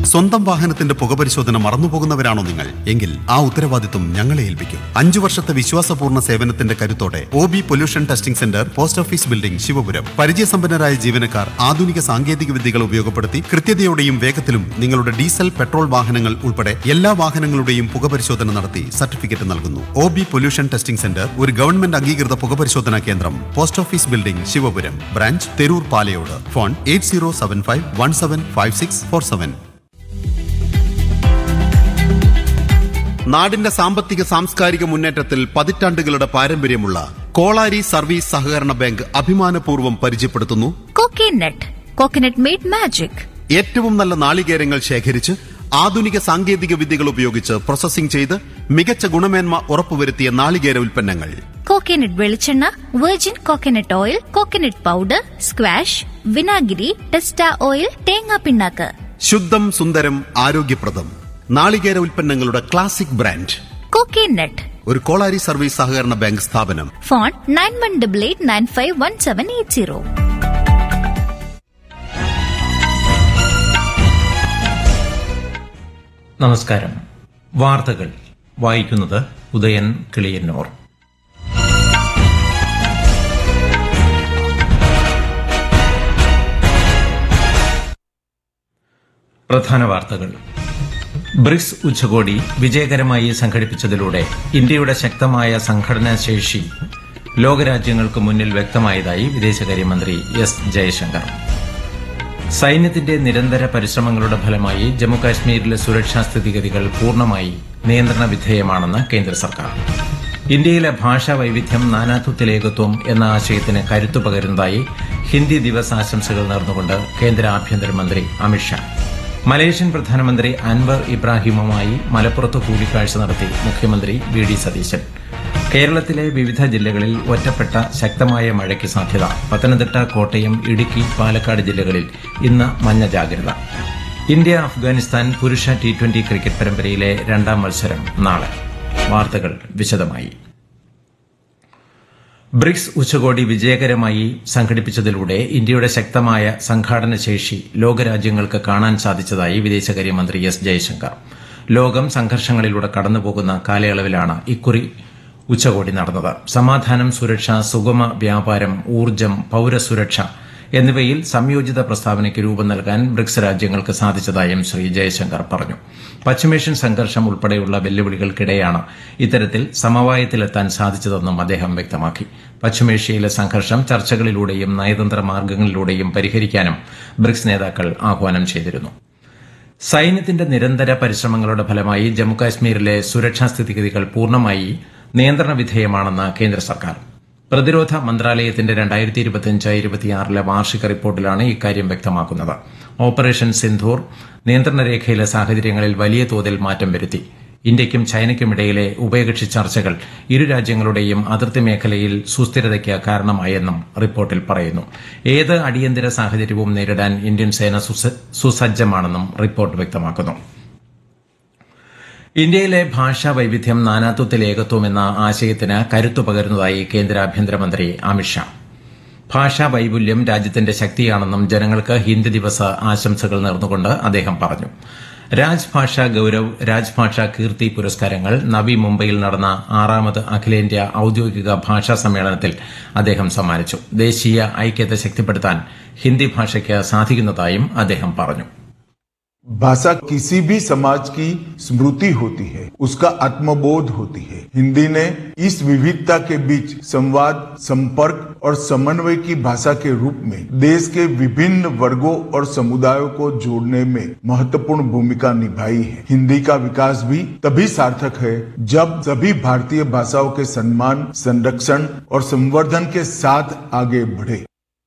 സ്വന്തം വാഹനത്തിന്റെ പുകപരിശോധന മറന്നുപോകുന്നവരാണോ നിങ്ങൾ എങ്കിൽ ആ ഉത്തരവാദിത്വം ഞങ്ങളെ ഏൽപ്പിക്കും അഞ്ചു വർഷത്തെ വിശ്വാസപൂർണ്ണ സേവനത്തിന്റെ കരുത്തോടെ O B pollution testing centre post office building Sivapuram പരിചയസമ്പന്നരായ ജീവനക്കാർ ആധുനിക സാങ്കേതിക വിദ്യകൾ ഉപയോഗപ്പെടുത്തി കൃത്യതയോടെയും വേഗത്തിലും നിങ്ങളുടെ ഡീസൽ പെട്രോൾ വാഹനങ്ങൾ ഉൾപ്പെടെ എല്ലാ വാഹനങ്ങളുടെയും പുകപരിശോധന നടത്തി സർട്ടിഫിക്കറ്റ് നൽകുന്നു O B pollution testing centre ഒരു ഗവൺമെന്റ് അംഗീകൃത പുകപരിശോധനാ കേന്ദ്രം post office building Sivapuram branch Theroor Palayode phone eight zero seven five one seven five six four seven നാടിന്റെ സാമ്പത്തിക സാംസ്കാരിക മുന്നേറ്റത്തിൽ പതിറ്റാണ്ടുകളുടെ പാരമ്പര്യമുള്ള കോളാരി സർവീസ് സഹകരണ ബാങ്ക് അഭിമാനപൂർവ്വം പരിചയപ്പെടുത്തുന്നു കോക്കനട്ട് കോക്കനട്ട് മെയ്ഡ് മാജിക് ഏറ്റവും നല്ല നാളികേരങ്ങൾ ശേഖരിച്ച് ആധുനിക സാങ്കേതിക വിദ്യകൾ ഉപയോഗിച്ച് പ്രോസസ്സിംഗ് ചെയ്ത് മികച്ച ഗുണമേന്മ ഉറപ്പുവരുത്തിയ നാളികേര ഉൽപ്പന്നങ്ങൾ കോക്കനട്ട് വെളിച്ചെണ്ണ virgin coconut oil coconut powder squash വിനാഗിരി ടെസ്റ്റ ഓയിൽ തേങ്ങാ പിണ്ണാക്ക് ശുദ്ധം സുന്ദരം ആരോഗ്യപ്രദം നാളികേര ഉൽപ്പന്നങ്ങളുടെ ക്ലാസിക് ബ്രാൻഡ് കോക്കനട്ട് ഒരു കോളാരി സർവീസ് സഹകരണ ബാങ്ക് സ്ഥാപനം phone nine one double eight nine five one seven eight zero നമസ്കാരം വാർത്തകൾ വായിക്കുന്നത് ഉദയൻ കിളിയന്നൂർ പ്രധാന വാർത്തകൾ ബ്രിക്സ് ഉച്ചകോടി വിജയകരമായി സംഘടിപ്പിച്ചതിലൂടെ ഇന്ത്യയുടെ ശക്തമായ സംഘടനാ ശേഷി ലോകരാജ്യങ്ങൾക്ക് മുന്നിൽ വ്യക്തമായതായി വിദേശകാര്യമന്ത്രി എസ് ജയശങ്കർ സൈന്യത്തിന്റെ നിരന്തര പരിശ്രമങ്ങളുടെ ഫലമായി ജമ്മുകാശ്മീരിലെ സുരക്ഷാ സ്ഥിതിഗതികൾ പൂർണ്ണമായി നിയന്ത്രണ വിധേയമാണെന്ന് കേന്ദ്ര സർക്കാർ ഇന്ത്യയിലെ ഭാഷാ വൈവിധ്യം നാനാത്വത്തിലേകത്വം എന്ന ആശയത്തിന് കരുത്തു പകരുന്നതായി ഹിന്ദി ദിവസ് ആശംസകൾ നേർന്നുകൊണ്ട് കേന്ദ്ര ആഭ്യന്തരമന്ത്രി അമിത്ഷാ മലേഷ്യൻ പ്രധാനമന്ത്രി അൻവർ ഇബ്രാഹിമുമായി മലപ്പുറത്ത് കൂടിക്കാഴ്ച നടത്തി മുഖ്യമന്ത്രി വി ഡി സതീശൻ കേരളത്തിലെ വിവിധ ജില്ലകളിൽ ഒറ്റപ്പെട്ട ശക്തമായ മഴയ്ക്ക് സാധ്യത പത്തനംതിട്ട കോട്ടയം ഇടുക്കി പാലക്കാട് ജില്ലകളിൽ ഇന്ന് മഞ്ഞ ജാഗ്രത ഇന്ത്യ അഫ്ഗാനിസ്ഥാൻ പുരുഷ ടി ട്വന്റി ക്രിക്കറ്റ് പരമ്പരയിലെ രണ്ടാം മത്സരം നാളെ വാർത്തകൾ വിശദമായി ബ്രിക്സ് ഉച്ചകോടി വിജയകരമായി സംഘടിപ്പിച്ചതിലൂടെ ഇന്ത്യയുടെ ശക്തമായ സംഘാടന ശേഷി ലോകരാജ്യങ്ങൾക്ക് കാണാൻ സാധിച്ചതായി വിദേശകാര്യമന്ത്രി എസ് ജയശങ്കർ ലോകം സംഘർഷങ്ങളിലൂടെ കടന്നുപോകുന്ന കാലയളവിലാണ് ഇക്കുറി ഉച്ചകോടി നടന്നത് സമാധാനം സുരക്ഷ സുഗമ വ്യാപാരം ഊർജ്ജം പൌരസുരക്ഷ എന്നിവയിൽ സംയോജിത പ്രസ്താവനയ്ക്ക് രൂപം നൽകാൻ ബ്രിക്സ് രാജ്യങ്ങൾക്ക് സാധിച്ചതായും ശ്രീ ജയശങ്കർ പറഞ്ഞു പശ്ചിമേഷ്യൻ സംഘർഷം ഉൾപ്പെടെയുള്ള വെല്ലുവിളികൾക്കിടെയാണ് ഇത്തരത്തിൽ സമവായത്തിലെത്താൻ സാധിച്ചതെന്നും അദ്ദേഹം വ്യക്തമാക്കി പശ്ചിമേഷ്യയിലെ സംഘർഷം ചർച്ചകളിലൂടെയും നയതന്ത്ര മാർഗങ്ങളിലൂടെയും പരിഹരിക്കാനും ബ്രിക്സ് നേതാക്കൾ ആഹ്വാനം ചെയ്തിരുന്നു സൈന്യത്തിന്റെ നിരന്തര പരിശ്രമങ്ങളുടെ ഫലമായി ജമ്മുകാശ്മീരിലെ സുരക്ഷാ സ്ഥിതിഗതികൾ പൂർണ്ണമായി നിയന്ത്രണ വിധേയമാണെന്ന് കേന്ദ്ര സർക്കാർ പ്രതിരോധ മന്ത്രാലയത്തിന്റെ രണ്ടായിരത്തി ഇരുപത്തിയഞ്ച് ഇരുപത്തിയാറിലെ വാർഷിക റിപ്പോർട്ടിലാണ് ഇക്കാര്യം വ്യക്തമാക്കുന്നത് ഓപ്പറേഷൻ സിന്ധൂർ നിയന്ത്രണ രേഖയിലെ സാഹചര്യങ്ങളിൽ വലിയ തോതിൽ മാറ്റം വരുത്തി ഇന്ത്യയ്ക്കും ചൈനയ്ക്കുമിടയിലെ ഉഭയകക്ഷി ചർച്ചകൾ ഇരു രാജ്യങ്ങളുടെയും അതിർത്തി മേഖലയിൽ സുസ്ഥിരതയ്ക്ക് കാരണമായെന്നും റിപ്പോർട്ടിൽ പറയുന്നു ഏത് അടിയന്തര സാഹചര്യവും നേരിടാൻ ഇന്ത്യൻ സേന സുസ- സുസജ്ജമാണെന്നും റിപ്പോർട്ട് വ്യക്തമാക്കുന്നു ഇന്ത്യയിലെ ഭാഷാ വൈവിധ്യം നാനാത്വത്തിൽ ഏകത്വം എന്ന ആശയത്തിന് കരുത്തു പകരുന്നതായി കേന്ദ്ര ആഭ്യന്തരമന്ത്രി അമിത്ഷാ ഭാഷാ വൈപുല്യം രാജ്യത്തിന്റെ ശക്തിയാണെന്നും ജനങ്ങൾക്ക് ഹിന്ദി ദിവസ ആശംസകൾ നേർന്നുകൊണ്ട് അദ്ദേഹം പറഞ്ഞു രാജ്ഭാഷ ഗൌരവ് രാജ്ഭാഷ കീർത്തി പുരസ്കാരങ്ങൾ നവി മുംബൈയിൽ നടന്ന ആറാമത് അഖിലേന്ത്യാ ഔദ്യോഗിക ഭാഷാ സമ്മേളനത്തിൽ അദ്ദേഹം സമ്മാനിച്ചു ദേശീയ ഐക്യത ശക്തിപ്പെടുത്താൻ ഹിന്ദി ഭാഷയ്ക്ക് സാധിക്കുന്നതായും അദ്ദേഹം പറഞ്ഞു भाषा किसी भी समाज की स्मृति होती है उसका आत्मबोध होती है हिंदी ने इस विविधता के बीच संवाद संपर्क और समन्वय की भाषा के रूप में देश के विभिन्न वर्गों और समुदायों को जोड़ने में महत्वपूर्ण भूमिका निभाई है हिंदी का विकास भी तभी सार्थक है जब सभी भारतीय भाषाओं के सम्मान संरक्षण और संवर्धन के साथ आगे बढ़े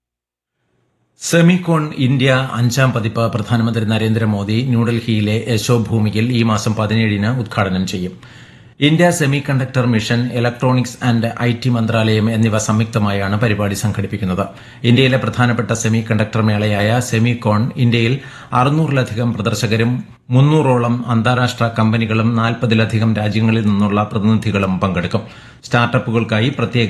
സെമികോൺ ഇന്ത്യ അഞ്ചാം പതിപ്പ് പ്രധാനമന്ത്രി നരേന്ദ്രമോദി ന്യൂഡൽഹിയിലെ യശോഭൂമിയിൽ ഈ മാസം പതിനേഴിന് ഉദ്ഘാടനം ചെയ്യും India semiconductor mission electronics and I T മന്ത്രാലയം എന്നിവ സംയുക്തമായാണ് പരിപാടി സംഘടിപ്പിക്കുന്നത് ഇന്ത്യയിലെ പ്രധാനപ്പെട്ട സെമി കണ്ടക്ടർ മേളയായ സെമികോൺ ഇന്ത്യയിൽ അറുന്നൂറിലധികം പ്രദർശകരും മുന്നൂറോളം അന്താരാഷ്ട്ര കമ്പനികളും നാൽപ്പതിലധികം രാജ്യങ്ങളിൽ നിന്നുള്ള പ്രതിനിധികളും പങ്കെടുക്കും സ്റ്റാർട്ടപ്പുകൾക്കായി പ്രത്യേക